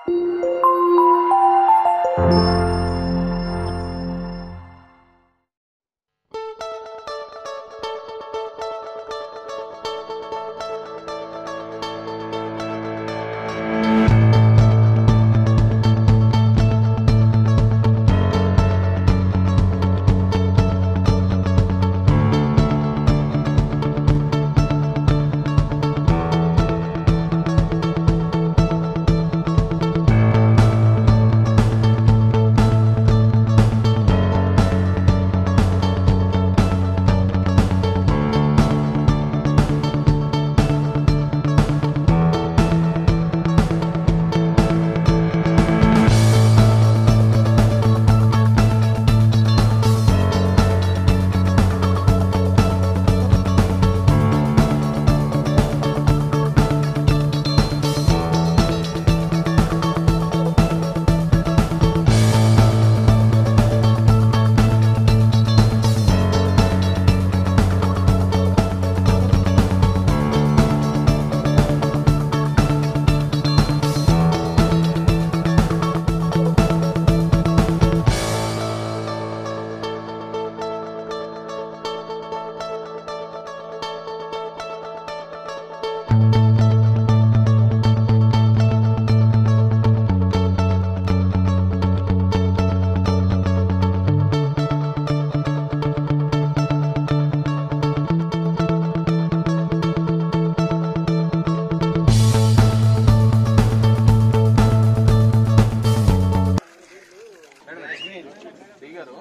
దిగారు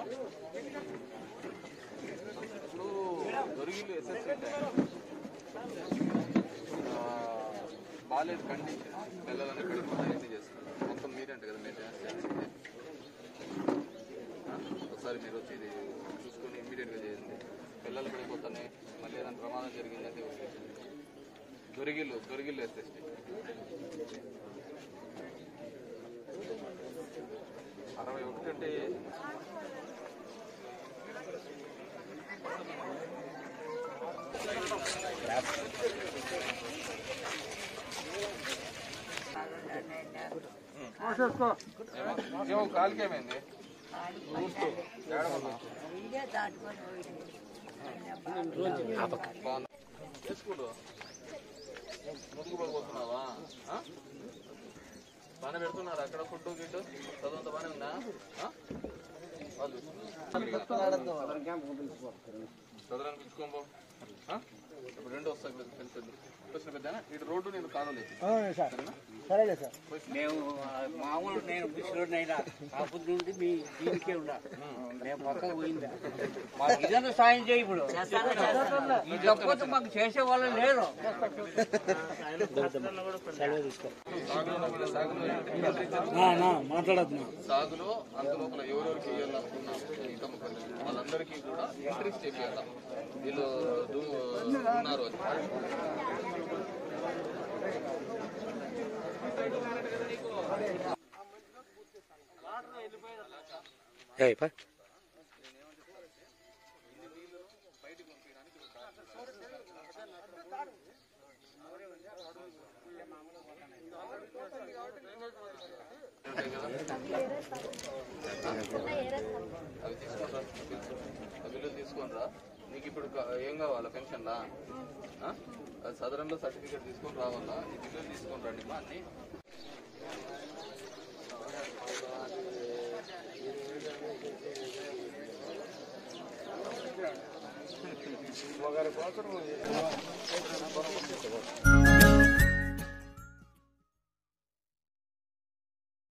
ఇప్పుడు దొరికిలు ఎస్ఎస్సీ బాగాలేదు కండిషన్ పిల్లలని పడిపోతే ఇది చేస్తున్నారు మొత్తం మీరేంట కదా మెయింటెనెన్స్ చేయాల్సింది ఆ? ఒకసారి మీరు వచ్చి ఇది చూసుకొని ఇమ్మీడియట్గా చేయండి పిల్లలు పడిపోతున్నాయి మళ్ళీ ఏదైనా ప్రమాదం జరిగిందంటే వదిలేసేయండి. దొరికిళ్ళు దొరికిళ్ళు ఎస్ఎస్టీ అరవై ఒకటి అంటే ఏమో- ఏమో కాలికి ఏమైంది చూస్తూ ఏడవన్నా బాగుంది తీసుకుంటూ ముందుకు పడిపోతున్నావా ఆ? బాగానే పెడుతున్నారు అక్కడ ఫుడ్ గిడ్డు చదువుంత బాగానే ఉందా ఆ? వాళ్ళు చదరాన్ని పిలుచుకోబో ఇప్పుడు రెండు వస్తాయి పెద్ద పెద్ద పెద్ద వచ్చిన పెద్ద ఇటు రోడ్డు నేను కాదలేదు సరేలే సార్ మేము ఆ, మామూలు నేను ముసలినైనా కాపుల నుండి మీ దీనికే ఉండా మేము పక్కకు పోయిందా మాకు ఇదంతా సాయం చేయి ఇప్పుడు ఈ తప్పకపోతే మాకు చేసే వాళ్ళు లేరు మాట్లాడద్దు సాగులో అంత లోపల ఎవరెవరికి ఇవ్వాలనుకున్నా ఈతమ్మ పల్లెలు వాళ్ళందరికీ కూడా ఎంట్రీస్ చేయాలి వీళ్ళు దూ- ఉన్నారు అని అవి తీసుకుంటా ఆ బిల్లులు తీసుకుంటా నీకు ఇప్పుడు కా- ఏం కావాలా పెన్షన్ లా ఆ? అది సదరంలో సర్టిఫికేట్ తీసుకొని రావాలా ఈ బిల్లులు తీసుకొని రండి మా అన్ని ఒకరి కోసం